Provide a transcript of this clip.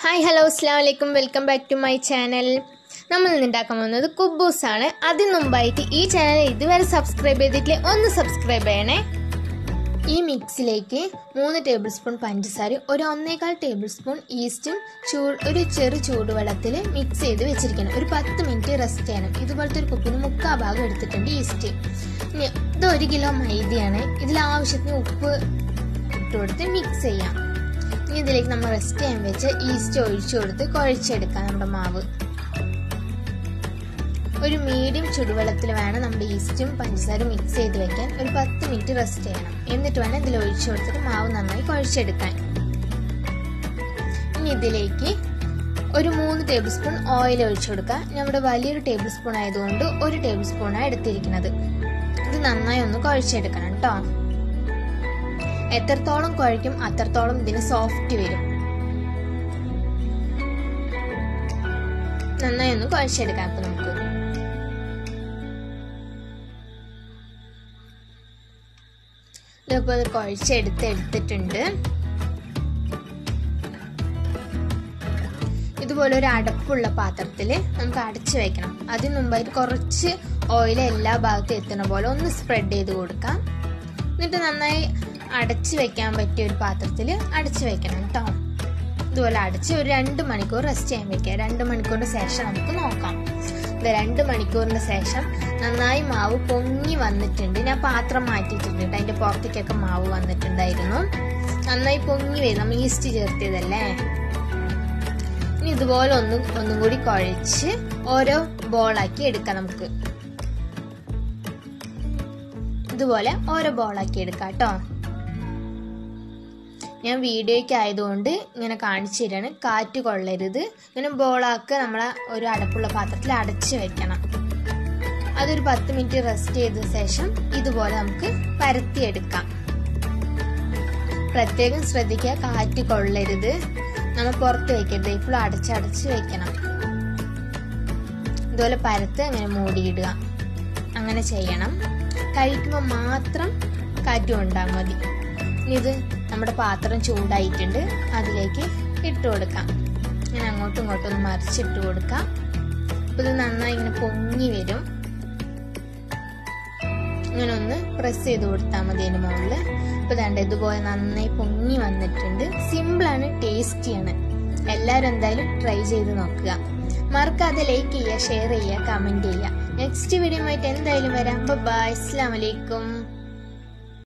hi hello അസ്സാം വലൈക്കും welcome back to my channel നമ്മൾ ഇന്ന് ഉണ്ടാക്കാൻ പോകുന്നത് കുബൂസ് ആണ് അതിന് മുമ്പായിട്ട് ഈ ചാനൽ ഇതുവരെ സബ്സ്ക്രൈബ് ചെയ്തിട്ടില്ലേ ഒന്ന് സബ്സ്ക്രൈബ് ചെയ്യണേ ഈ മിക്സിലേക്ക് മൂന്ന് ടേബിൾ സ്പൂൺ പഞ്ചസാരയും ഒരു ഒന്നേകാൽ ടേബിൾ സ്പൂൺ ഈസ്റ്റും ചൂ ഒരു ചെറു ചൂടുവെള്ളത്തിൽ മിക്സ് ചെയ്ത് വെച്ചിരിക്കണം ഒരു പത്ത് മിനിറ്റ് റെസ്റ്റ് ചെയ്യണം ഇതുപോലത്തെ ഒരു കുപ്പിന് മുക്കാ ഭാഗം എടുത്തിട്ടുണ്ട് ഈസ്റ്റ് ഇനി ഇത് ഒരു കിലോ മൈദയാണ് ഇതിൽ ആവശ്യത്തിന് ഉപ്പ് ഇട്ട് കൊടുത്ത് മിക്സ് ചെയ്യാം ഇനി ഇതിലേക്ക് നമ്മൾ റെസ്റ്റ് ചെയ്യാൻ വെച്ച് ഈസ്റ്റ് ഒഴിച്ചു കൊടുത്ത് കുഴച്ചെടുക്കാം നമ്മുടെ മാവ് ഒരു മീഡിയം ചുടുവെള്ളത്തിൽ വേണം നമ്മുടെ ഈസ്റ്റും പഞ്ചസാരയും മിക്സ് ചെയ്ത് വെക്കാൻ ഒരു പത്ത് മിനിറ്റ് റെസ്റ്റ് ചെയ്യണം എന്നിട്ട് വേണം ഇതിൽ ഒഴിച്ചു കൊടുത്തിട്ട് മാവ് നന്നായി കുഴച്ചെടുക്കാൻ ഇനി ഇതിലേക്ക് ഒരു മൂന്ന് ടേബിൾ സ്പൂൺ ഓയിൽ ഒഴിച്ചു കൊടുക്കുക നമ്മുടെ വലിയൊരു ടേബിൾ സ്പൂൺ ആയതുകൊണ്ട് ഒരു ടേബിൾ സ്പൂണാണ് എടുത്തിരിക്കുന്നത് ഇത് നന്നായി ഒന്ന് കുഴച്ചെടുക്കണം കേട്ടോ എത്രത്തോളം കുഴയ്ക്കും അത്രത്തോളം ഇതിന് സോഫ്റ്റ് വരും നന്നായി ഒന്ന് കുഴച്ചെടുക്കാം അപ്പൊ നമുക്ക് ഇതിപ്പോ ഇത് കുഴച്ചെടുത്ത് എടുത്തിട്ടുണ്ട് ഇതുപോലെ ഒരു അടപ്പുള്ള പാത്രത്തിൽ നമുക്ക് അടച്ചു വെക്കണം അതിന് മുമ്പായിട്ട് കുറച്ച് ഓയിൽ എല്ലാ ഭാഗത്തും എത്തുന്ന പോലെ ഒന്ന് സ്പ്രെഡ് ചെയ്ത് കൊടുക്കാം എന്നിട്ട് നന്നായി അടച്ചു വെക്കാൻ പറ്റിയ ഒരു പാത്രത്തിൽ അടച്ചു വെക്കണം കേട്ടോ ഇതുപോലെ അടച്ച് ഒരു രണ്ട് മണിക്കൂർ റെസ്റ്റ് ചെയ്യാൻ വെക്കുക രണ്ട് മണിക്കൂറിന് ശേഷം നമുക്ക് നോക്കാം ഇത് രണ്ട് മണിക്കൂറിന് ശേഷം നന്നായി മാവ് പൊങ്ങി വന്നിട്ടുണ്ട് ഞാൻ പാത്രം മാറ്റിയിട്ടുണ്ട് അതിന്റെ പുറത്തേക്കൊക്കെ മാവ് വന്നിട്ടുണ്ടായിരുന്നു നന്നായി പൊങ്ങി വരും നമ്മൾ ഈസ്റ്റ് ചേർത്തിയതല്ലേ ഇനി ഇതുപോലെ ഒന്നും ഒന്നും കൂടി കുഴച്ച് ഓരോ ബോളാക്കി എടുക്കാം നമുക്ക് ഇതുപോലെ ഓരോ ബോളാക്കി എടുക്കാം കേട്ടോ ഞാൻ വീഡിയോയ്ക്ക് ആയതുകൊണ്ട് ഇങ്ങനെ കാണിച്ചു തരാണ് കാറ്റ് കൊള്ളരുത് ഇങ്ങനെ ബോളാക്ക് നമ്മളെ ഒരു അടപ്പുള്ള പാത്രത്തിൽ അടച്ചു വെക്കണം അതൊരു പത്ത് മിനിറ്റ് റെസ്റ്റ് ചെയ്ത ശേഷം ഇതുപോലെ നമുക്ക് പരത്തിയെടുക്കാം പ്രത്യേകം ശ്രദ്ധിക്കുക കാറ്റ് കൊള്ളരുത് നമ്മൾ പുറത്ത് വെക്കരുത് ഇപ്പോൾ അടച്ചടച്ച് വെക്കണം ഇതുപോലെ പരത്ത് അങ്ങനെ മൂടിയിടുക അങ്ങനെ ചെയ്യണം കഴിക്കുമ്പോൾ മാത്രം കാറ്റ് കൊണ്ടാൽ മതി ഇത് നമ്മുടെ പാത്രം ചൂടായിട്ടുണ്ട് അതിലേക്ക് ഇട്ട് കൊടുക്കാം ഇങ്ങനെ അങ്ങോട്ടും ഇങ്ങോട്ടും ഒന്ന് മറിച്ചിട്ട് കൊടുക്കാം അപ്പൊ ഇത് നന്നായി ഇങ്ങനെ പൊങ്ങി വരും ഇങ്ങനെ ഒന്ന് പ്രസ് ചെയ്ത് കൊടുത്താൽ മതി അതിന് മുകളിൽ ഇപ്പൊ ദാണ്ട് ഇതുപോലെ നന്നായി പൊങ്ങി വന്നിട്ടുണ്ട് സിമ്പിളാണ് ടേസ്റ്റിയാണ് എല്ലാവരും എന്തായാലും ട്രൈ ചെയ്ത് നോക്കുക മറക്കാതെ ലൈക്ക് ചെയ്യുക ഷെയർ ചെയ്യുക കമന്റ് ചെയ്യുക നെക്സ്റ്റ് വീഡിയോ ആയിട്ട് എന്തായാലും വരാം ബൈ അസ്സാം വലൈക്കും